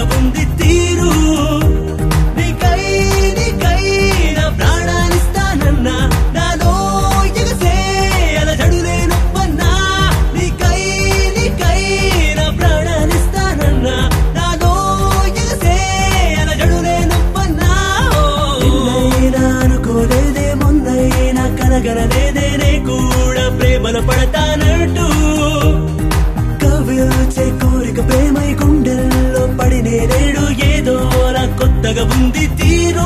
కొత్తగా ఉంది తీరు నీకై నీకై నా ప్రాణాలిస్తానన్నా నాలో ఎగసే అలజడులే నువ్వన్నా నీకై నీకై నా ప్రాణాలిస్తానన్నా నాలో ఎగసే అలజడులే నువ్వన్నా నిన్నైనా అనుకోలేదే మొన్నైనా కలగలలేదే నే కూడా ప్రేమల పడతానంటూ కవిల్చే కోరిక ప్రేమై గుండెల్లో పడి నేనేడు ఏదో అలా కొత్తగా ఉంది తీరు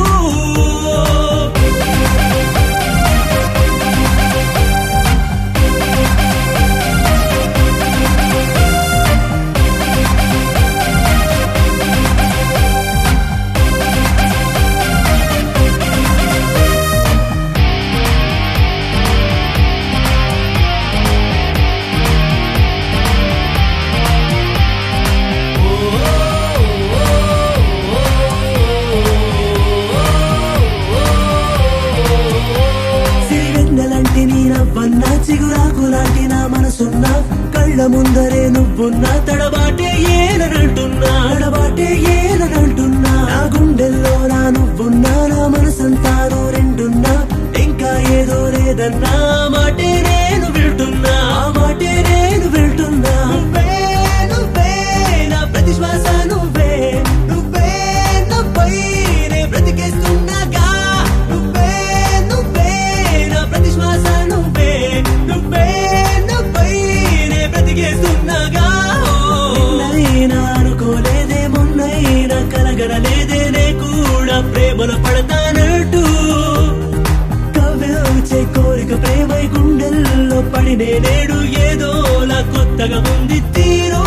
సిరివెన్నెలంటి నీ నవ్వన్నా చిగురాకు లాంటి నా మనసున్నా కళ్ళ ముందరే నువ్వున్నా తడబాటే ఏలనంటున్నా తడబాటే ఏలనంటున్నా నా గుండెల్లో నా నువ్వున్నా నా మనసంతా రెండున్నా ఇంకా ఏదో లేదన్నా ఆ మాటే నేను వింటున్నా ఆ మాటే నేను వింటున్నా నువ్వే నువ్వే నా ప్రతి శ్వాస నువ్వే నువ్వే నాపై నే బ్రతికేస్తున్నాగా నువ్వే నువ్వే నా ప్రతి శ్వాస నువ్వే నువ్వే నాపై నే బ్రతికేస్తున్నాగా నిన్నైనా అనుకోలేదే మొన్నైనా కలగడలేదే నే కూడా ప్రేమలో పడతానట్టు కవ్వించే కోరిక ప్రేమై గుండెల్లో పడి నేనేడు ఏదోలా కొత్తగా ఉంది తీరు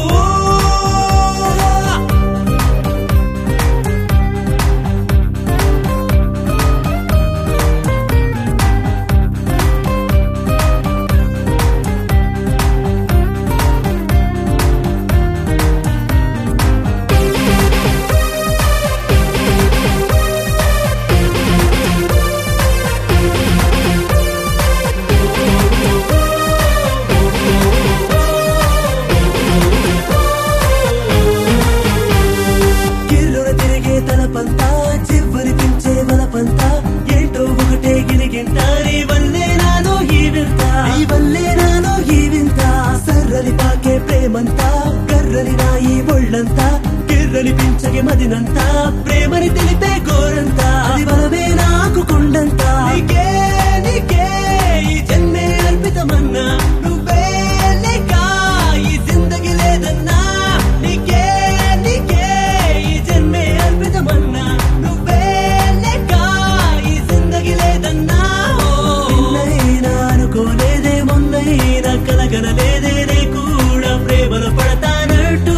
కిర్రున తిరిగే తలపంతా చివ్వరిపించే వలపంతా ఏంటో ఒకటే గిలిగింత నీ వల్లే నాలో ఈ వింత నీ వల్లే నాలో ఈ వింత సర్రని పాకే ప్రేమంతా కర్రని నా ఈ ఒళ్ళంతా కిర్రని పించగే మదినంతా ప్రేమని తెలిపే గోరంతా అది బలమే నాకు కొండంతా నీకే నీకే ఈ జన్మే అర్పితమన్నా నువ్వే లేక ఈ జిందగీ లేదన్నా నీకే నీకే ఈ జన్మే అర్పితమన్నా నువ్వే లేక ఈ జిందగీ లేదన్నా నిన్నైనా అనుకోలేదే మొన్నైనా కలగనలేదే నే కూడా ప్రేమలో పడతానట్టు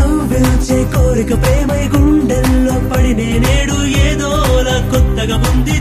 కవ్వించే కోరిక ప్రేమై గుండెల్లో పడి నేనేడు ఏదోలా కొత్తగా ఉంది